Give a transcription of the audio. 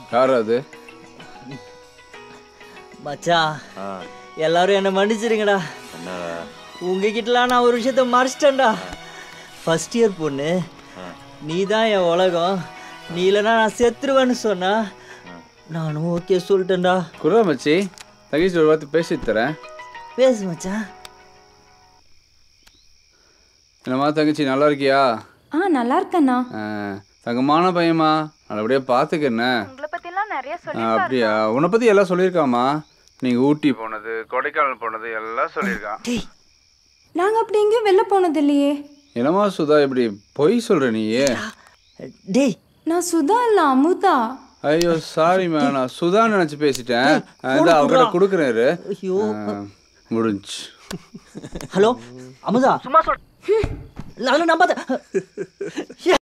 யார் அது மச்சான் எல்லாரும் என்னை மன்னிச்சிருங்கடா உங்ககிட்டலாம் நான் ஒரு விஷயத்த மறைச்சிட்டேன்டா ஃபர்ஸ்ட் இயர் பொண்ணு நீ தான் என் உலகம் நீ இல்லைன்னா நான் செத்துருவேன்னு சொன்னா நானும் ஓகே சொல்லிட்டேன்டா குரா மச்சி தங்கச்சி ஒரு வார்த்தை பேசி தரேன் பேசு மச்சான் என்னம்மா தங்கச்சி நல்லா இருக்கியா ஆ நல்லா இருக்கண்ணா ஆ, தங்கமான பையன்மா நல்லபடியாக பார்த்துக்கண்ணே உங்களை பத்திலாம் நிறைய சொல்லி ஆ, அப்படியா உன்னை பற்றி எல்லாம் சொல்லியிருக்காம்மா நீங்கள் ஊட்டி போனது கொடைக்கானல் போனது எல்லாம் சொல்லியிருக்கான் நாங்கள் அப்படி எங்கேயும் வெளில போனது இல்லையே என்னம்மா சுதா இப்படி பொய் சொல்கிற நீயே டேய் நான் சுதா இல்லை அமுதா ஐயோ சாரிம்மா நான் சுதா நினச்சி பேசிட்டேன் இந்த அவங்ககிட்ட கொடுக்குறேன் ஐயோ முடிஞ்சு ஹலோ அமுதா சும்மா சொல் நான் நம்பாத